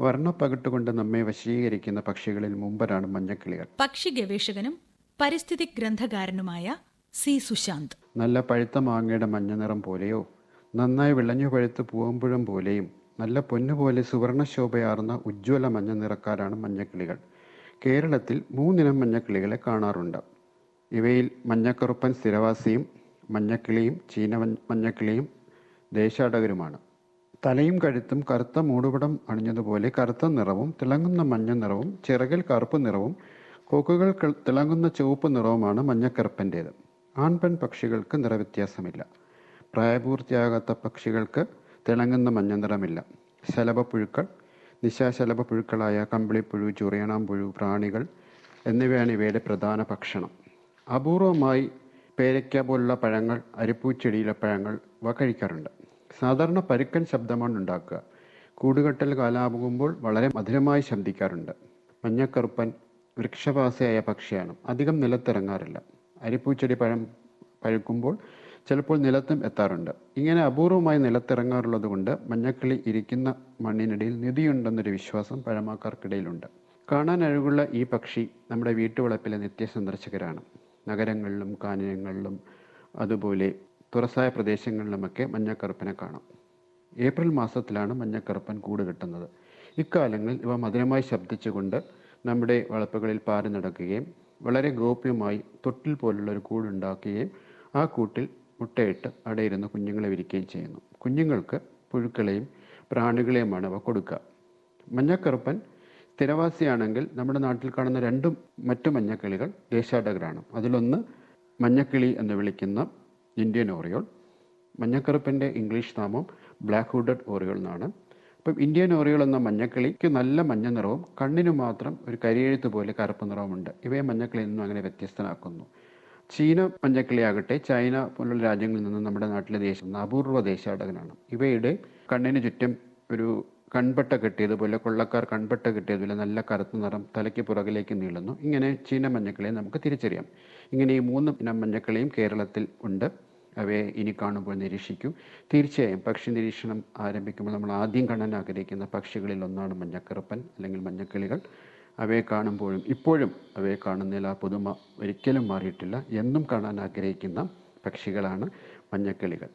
വർണ്ണപ്പകിട്ടുകൊണ്ട് നമ്മെ വശീകരിക്കുന്ന പക്ഷികളിൽ മുമ്പരാണ് മഞ്ഞക്കിളികൾ പക്ഷി ഗവേഷകനും പരിസ്ഥിതി ഗ്രന്ഥകാരനുമായ സി സുശാന്ത് നല്ല പഴുത്ത മാങ്ങയുടെ മഞ്ഞ നിറം പോലെയോ നന്നായി വിളഞ്ഞു പഴുത്ത് പൂവമ്പുഴം പോലെയും നല്ല പൊന്നുപോലെ സുവർണശോഭയാർന്ന ഉജ്ജ്വല മഞ്ഞ നിറക്കാരാണ് മഞ്ഞക്കിളികൾ കേരളത്തിൽ മൂന്നിനം മഞ്ഞക്കിളികളെ കാണാറുണ്ട് ഇവയിൽ മഞ്ഞക്കറുപ്പൻ സ്ഥിരവാസിയും മഞ്ഞക്കിളിയും ചീന മഞ്ഞക്കിളിയും ദേശാടകരുമാണ് തലയും കഴുത്തും കറുത്ത മൂടുപടം അണിഞ്ഞതുപോലെ കറുത്ത നിറവും തിളങ്ങുന്ന മഞ്ഞ നിറവും ചിറകിൽ കറുപ്പ് നിറവും കൊക്കുകൾ ക- തിളങ്ങുന്ന ചുവപ്പ് നിറവുമാണ് മഞ്ഞക്കറുപ്പൻ്റേത് ആൺപെൺ പക്ഷികൾക്ക് നിറവ്യത്യാസമില്ല പ്രായപൂർത്തിയാകാത്ത പക്ഷികൾക്ക് തിളങ്ങുന്ന മഞ്ഞ നിറമില്ല ശലഭപ്പുഴുക്കൾ നിശാശലഭപ്പുഴുക്കളായ കമ്പിളിപ്പുഴു ചുറിയണാമ്പുഴു പ്രാണികൾ എന്നിവയാണ് ഇവയുടെ പ്രധാന ഭക്ഷണം അപൂർവമായി പേരയ്ക്ക പോലുള്ള പഴങ്ങൾ അരിപ്പൂച്ചെടിയിലെ പഴങ്ങൾ ഇവ കഴിക്കാറുണ്ട് സാധാരണ പരുക്കൻ ശബ്ദമാണ് ഉണ്ടാക്കുക കൂടുകെട്ടൽ കാലാകുമ്പോൾ വളരെ മധുരമായി ശബ്ദിക്കാറുണ്ട് മഞ്ഞക്കറുപ്പൻ വൃക്ഷവാസിയായ പക്ഷിയാണ് അധികം നിലത്തിറങ്ങാറില്ല അരിപ്പൂച്ചെടി പഴം പഴുക്കുമ്പോൾ ചിലപ്പോൾ നിലത്തും എത്താറുണ്ട് ഇങ്ങനെ അപൂർവമായി നിലത്തിറങ്ങാറുള്ളത് കൊണ്ട് മഞ്ഞക്കിളി ഇരിക്കുന്ന മണ്ണിനിടയിൽ നിധിയുണ്ടെന്നൊരു വിശ്വാസം പഴമക്കാർക്കിടയിലുണ്ട് കാണാൻ അഴകുള്ള ഈ പക്ഷി നമ്മുടെ വീട്ടുവളപ്പിലെ നിത്യസന്ദർശകരാണ് നഗരങ്ങളിലും കാനനങ്ങളിലും അതുപോലെ തുറസായ പ്രദേശങ്ങളിലുമൊക്കെ മഞ്ഞക്കറുപ്പനെ കാണാം ഏപ്രിൽ മാസത്തിലാണ് മഞ്ഞക്കറുപ്പൻ കൂട് കെട്ടുന്നത് ഇക്കാലങ്ങളിൽ ഇവ മധുരമായി ശബ്ദിച്ചുകൊണ്ട് നമ്മുടെ വളപ്പുകളിൽ പാറി നടക്കുകയും വളരെ ഗോപ്യമായി തൊട്ടിൽ പോലുള്ള ഒരു കൂടുണ്ടാക്കുകയും ആ കൂട്ടിൽ മുട്ടയിട്ട് അടയിരുന്ന് കുഞ്ഞുങ്ങളെ വിരിക്കുകയും ചെയ്യുന്നു കുഞ്ഞുങ്ങൾക്ക് പുഴുക്കളെയും പ്രാണികളെയുമാണ് അവ കൊടുക്കുക മഞ്ഞക്കറുപ്പൻ സ്ഥിരവാസിയാണെങ്കിൽ നമ്മുടെ നാട്ടിൽ കാണുന്ന രണ്ടും മറ്റു മഞ്ഞക്കിളികൾ ദേശാടകരാണ് അതിലൊന്ന് മഞ്ഞക്കിളി എന്ന് വിളിക്കുന്ന ഇന്ത്യൻ ഓറിയോൾ മഞ്ഞക്കറുപ്പിൻ്റെ ഇംഗ്ലീഷ് നാമം ബ്ലാക്ക് ഹുഡഡ് ഓറിയോൾ എന്നാണ് അപ്പം ഇന്ത്യൻ ഓറിയോൾ എന്ന മഞ്ഞക്കിളിക്ക് നല്ല മഞ്ഞ നിറവും കണ്ണിന് മാത്രം ഒരു കരിയെഴുത്ത് പോലെ കറുപ്പ് നിറവുമുണ്ട് ഇവയെ മഞ്ഞക്കിളിയിൽ നിന്നും അങ്ങനെ വ്യത്യസ്തനാക്കുന്നു ചീന മഞ്ഞക്കിളിയാകട്ടെ ചൈന പോലുള്ള രാജ്യങ്ങളിൽ നിന്ന് നമ്മുടെ നാട്ടിലെ ദേശം അപൂർവ ദേശാടകനാണ് ഇവയുടെ കണ്ണിന് ചുറ്റും ഒരു കൺപട്ട കെട്ടിയതുപോലെ കൊള്ളക്കാർ കൺപട്ട കെട്ടിയതുപോലെ നല്ല കറുത്ത നിറം തലയ്ക്ക് പുറകിലേക്ക് നീളുന്നു ഇങ്ങനെ ചീന മഞ്ഞക്കിളിയെ നമുക്ക് തിരിച്ചറിയാം ഇങ്ങനെ ഈ മൂന്ന് ഇനം മഞ്ഞക്കിളിയും കേരളത്തിൽ ഉണ്ട് അവയെ ഇനി കാണുമ്പോൾ നിരീക്ഷിക്കൂ തീർച്ചയായും പക്ഷി നിരീക്ഷണം ആരംഭിക്കുമ്പോൾ നമ്മൾ ആദ്യം കാണാൻ ആഗ്രഹിക്കുന്ന പക്ഷികളിൽ ഒന്നാണ് മഞ്ഞക്കറുപ്പൻ അല്ലെങ്കിൽ മഞ്ഞക്കിളികൾ അവയെ കാണുമ്പോഴും ഇപ്പോഴും അവയെ കാണുന്നതിൽ ആ പുതുമ ഒരിക്കലും മാറിയിട്ടില്ല എന്നും കാണാൻ ആഗ്രഹിക്കുന്ന പക്ഷികളാണ് മഞ്ഞക്കിളികൾ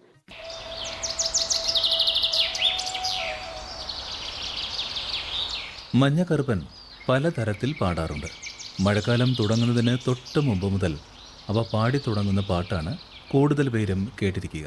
മഞ്ഞക്കറുപ്പൻ പലതരത്തിൽ പാടാറുണ്ട് മഴക്കാലം തുടങ്ങുന്നതിന് തൊട്ട് മുമ്പ് മുതൽ അവ പാടി തുടങ്ങുന്ന പാട്ടാണ് കൂടുതൽ പേരും കേട്ടിരിക്കുക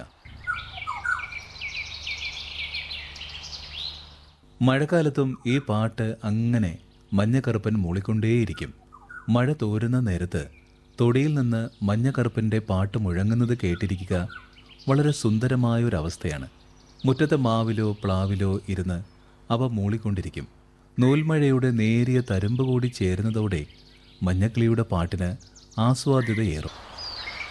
മഴക്കാലത്തും ഈ പാട്ട് അങ്ങനെ മഞ്ഞക്കറുപ്പൻ മൂളിക്കൊണ്ടേയിരിക്കും മഴ തോരുന്ന നേരത്ത് തൊടിയിൽ നിന്ന് മഞ്ഞക്കറുപ്പൻ്റെ പാട്ട് മുഴങ്ങുന്നത് കേട്ടിരിക്കുക വളരെ സുന്ദരമായൊരവസ്ഥയാണ് മുറ്റത്തെ മാവിലോ പ്ലാവിലോ ഇരുന്ന് അവ മൂളിക്കൊണ്ടിരിക്കും നൂൽമഴയുടെ നേരിയ തരുമ്പ് കൂടി ചേരുന്നതോടെ മഞ്ഞക്കിളിയുടെ പാട്ടിന് ആസ്വാദ്യതയേറും